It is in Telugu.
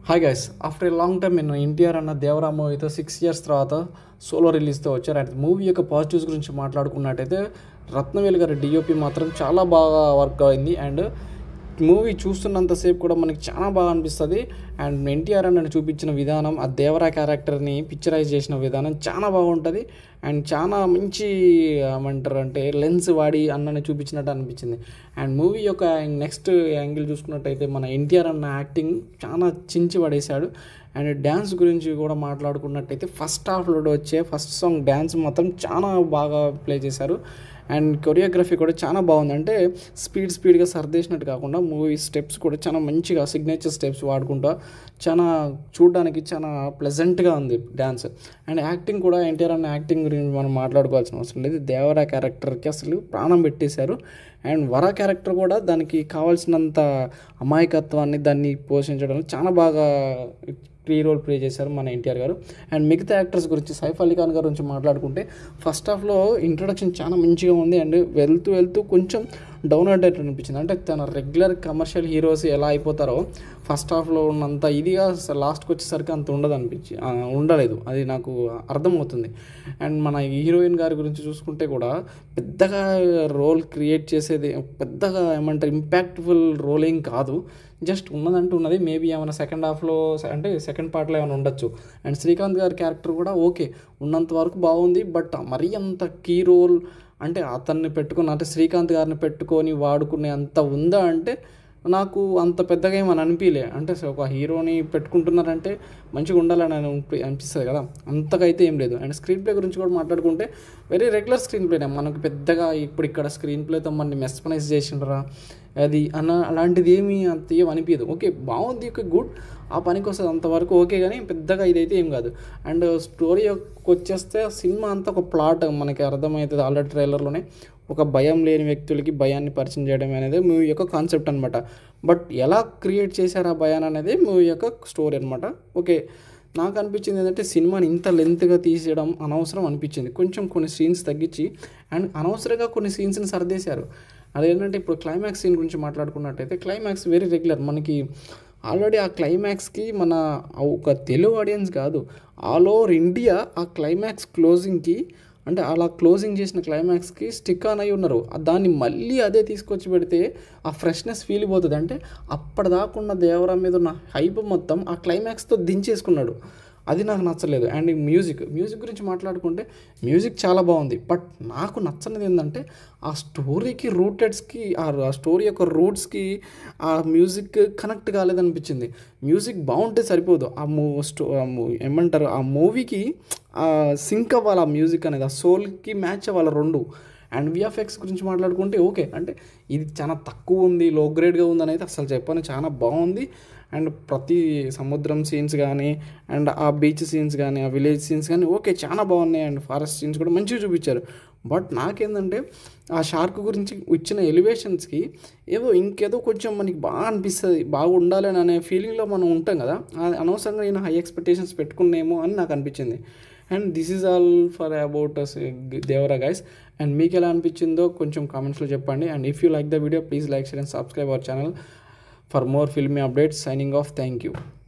hi guys after a long time నేను ఎన్టీఆర్ అన్న దేవరా మూవీతో సిక్స్ ఇయర్స్ తర్వాత సోలో రిలీజ్తో వచ్చారు అండ్ మూవీ యొక్క పాజిటివ్స్ గురించి మాట్లాడుకున్నట్టయితే రత్నవేలు గారి డిఓపి మాత్రం చాలా బాగా వర్క్ అయింది అండ్ మూవీ చూస్తున్నంతసేపు కూడా మనకి చాలా బాగా అనిపిస్తుంది అండ్ ఎన్టీఆర్ అన్నని చూపించిన విధానం ఆ దేవరా క్యారెక్టర్ని పిక్చరైజ్ చేసిన విధానం చాలా బాగుంటుంది అండ్ చాలా మంచి ఏమంటారు అంటే లెన్స్ వాడి అన్నని చూపించినట్టు అనిపించింది అండ్ మూవీ యొక్క నెక్స్ట్ యాంగిల్ చూసుకున్నట్టయితే మన ఎన్టీఆర్ అన్న యాక్టింగ్ చాలా చించి పడేశాడు అండ్ డ్యాన్స్ గురించి కూడా మాట్లాడుకున్నట్టయితే ఫస్ట్ హాఫ్లో వచ్చే ఫస్ట్ సాంగ్ డ్యాన్స్ మాత్రం చాలా బాగా ప్లే చేశారు అండ్ కొరియోగ్రఫీ కూడా చాలా బాగుంది అంటే స్పీడ్ స్పీడ్గా సర్దేసినట్టు కాకుండా మూవీ స్టెప్స్ కూడా చాలా మంచిగా సిగ్నేచర్ స్టెప్స్ వాడుకుంటా చాలా చూడడానికి చాలా ప్లెజెంట్గా ఉంది డ్యాన్స్ అండ్ యాక్టింగ్ కూడా ఎన్టీఆర్ అన్న యాక్టింగ్ గురించి మనం మాట్లాడుకోవాల్సిన అవసరం లేదు దేవరా క్యారెక్టర్కి అసలు ప్రాణం పెట్టేశారు అండ్ వర క్యారెక్టర్ కూడా దానికి కావాల్సినంత అమాయకత్వాన్ని దాన్ని పోషించడం చాలా బాగా కీ రోల్ ప్లే చేశారు మన ఎన్టీఆర్ గారు అండ్ మిగతా యాక్టర్స్ గురించి సైఫ్ అలీ ఖాన్ గారి గురించి మాట్లాడుకుంటే ఫస్ట్ హాఫ్లో ఇంట్రొడక్షన్ చాలా మంచిగా ఉంది అండ్ వెళ్తూ వెళ్తూ కొంచెం డౌన్ అయ్యేటట్టు అనిపించింది అంటే తన రెగ్యులర్ కమర్షియల్ హీరోస్ ఎలా అయిపోతారో ఫస్ట్ హాఫ్లో ఉన్నంత ఇదిగా లాస్ట్కి వచ్చేసరికి అంత ఉండదు అనిపించి ఆ, ఉండలేదు అది నాకు అర్థమవుతుంది అండ్ మన హీరోయిన్ గారి గురించి చూసుకుంటే కూడా పెద్దగా రోల్ క్రియేట్ చేసేది పెద్దగా ఏమంటారు ఇంపాక్ట్ఫుల్ రోల్ ఏం కాదు జస్ట్ ఉన్నదంటూ ఉన్నది మేబీ ఏమైనా సెకండ్ హాఫ్లో అంటే సెకండ్ పార్ట్లో ఏమైనా ఉండొచ్చు అండ్ శ్రీకాంత్ గారి క్యారెక్టర్ కూడా ఓకే ఉన్నంత వరకు బాగుంది బట్ మరీ అంత కీ రోల్ అంటే అతన్ని పెట్టుకుని అంటే శ్రీకాంత్ గారిని పెట్టుకొని వాడుకునే అంత ఉందా అంటే నాకు అంత పెద్దగా ఏమని అనిపించలే అంటే ఒక హీరోని పెట్టుకుంటున్నారంటే మంచిగా ఉండాలని అనిపి అనిపిస్తుంది కదా అంతగా అయితే ఏం లేదు అండ్ స్క్రీన్ ప్లే గురించి కూడా మాట్లాడుకుంటే వెరీ రెగ్యులర్ స్క్రీన్ ప్లేనే మనకు పెద్దగా ఇప్పుడు ఇక్కడ స్క్రీన్ ప్లేతో మనని మెస్పనైజ్ చేసిండ్రా అది అన్న అలాంటిది ఏమీ అంత ఏం అనిపించదు ఓకే బాగుంది ఓకే గుడ్ ఆ పనికి వస్తుంది అంతవరకు ఓకే కానీ పెద్దగా ఇదైతే ఏం కాదు అండ్ స్టోరీ వచ్చేస్తే సినిమా అంతా ఒక ప్లాట్ మనకి అర్థమవుతుంది ఆల్రెడీ ట్రైలర్లోనే ఒక భయం లేని వ్యక్తులకి భయాన్ని పరిచయం చేయడం అనేది మూవీ యొక్క కాన్సెప్ట్ అనమాట బట్ ఎలా క్రియేట్ చేశారు ఆ భయాన్ని అనేది మూవీ యొక్క స్టోరీ అనమాట ఓకే నాకు అనిపించింది ఏంటంటే సినిమాని ఇంత లెంత్గా తీసేయడం అనవసరం అనిపించింది కొంచెం కొన్ని సీన్స్ తగ్గించి అండ్ అనవసరంగా కొన్ని సీన్స్ని సర్దేశారు అదేంటంటే ఇప్పుడు క్లైమాక్స్ సీన్ గురించి మాట్లాడుకున్నట్టయితే క్లైమాక్స్ వెరీ రెగ్యులర్ మనకి ఆల్రెడీ ఆ క్లైమాక్స్కి మన ఒక తెలుగు ఆడియన్స్ కాదు ఆల్ ఓవర్ ఇండియా ఆ క్లైమాక్స్ క్లోజింగ్కి అంటే అలా క్లోజింగ్ చేసిన క్లైమాక్స్కి స్టిక్ ఆన్ అయి ఉన్నారు ఆ దాన్ని మళ్ళీ అదే తీసుకొచ్చి పెడితే ఆ ఫ్రెష్నెస్ ఫీల్ పోతుంది అంటే అప్పటిదాకా ఉన్న దేవరా మీద ఉన్న హైప్ మొత్తం ఆ క్లైమాక్స్తో దించేసుకున్నాడు అది నాకు నచ్చలేదు అండ్ మ్యూజిక్ మ్యూజిక్ గురించి మాట్లాడుకుంటే మ్యూజిక్ చాలా బాగుంది బట్ నాకు నచ్చనిది ఏంటంటే ఆ స్టోరీకి రూటెడ్స్కి ఆ స్టోరీ యొక్క రూట్స్కి ఆ మ్యూజిక్ కనెక్ట్ కాలేదనిపించింది మ్యూజిక్ బాగుంటే సరిపోదు ఆ మూ స్టో ఆ మూ- ఏమంటారు ఆ మూవీకి సింక్ అవ్వాలి ఆ మ్యూజిక్ అనేది ఆ సోల్కి మ్యాచ్ అవ్వాలి రెండు అండ్ విఎఫ్ఎక్స్ గురించి మాట్లాడుకుంటే ఓకే అంటే ఇది చాలా తక్కువ ఉంది లో గ్రేడ్గా ఉంది అనేది అసలు చెప్పను చాలా బాగుంది అండ్ ప్రతి సముద్రం సీన్స్ కానీ అండ్ ఆ బీచ్ సీన్స్ కానీ ఆ విలేజ్ సీన్స్ కానీ ఓకే చాలా బాగున్నాయి అండ్ ఫారెస్ట్ సీన్స్ కూడా మంచిగా చూపించారు బట్ నాకేంటంటే ఆ షార్క్ గురించి ఇచ్చిన ఎలివేషన్స్కి ఏదో ఇంకేదో కొంచెం మనకి బాగా అనిపిస్తుంది బాగా ఉండాలని అనే ఫీలింగ్లో మనం ఉంటాం కదా అది అనవసరంగా నేను హై ఎక్స్పెక్టేషన్స్ పెట్టుకున్నామో అని నాకు అనిపించింది and this is all for about Devara guys and మీకు ఎలా అనిపించిందో కొంచెం కామెంట్స్లో చెప్పండి and if you like the video please like share and subscribe our channel for more filmy updates signing off thank you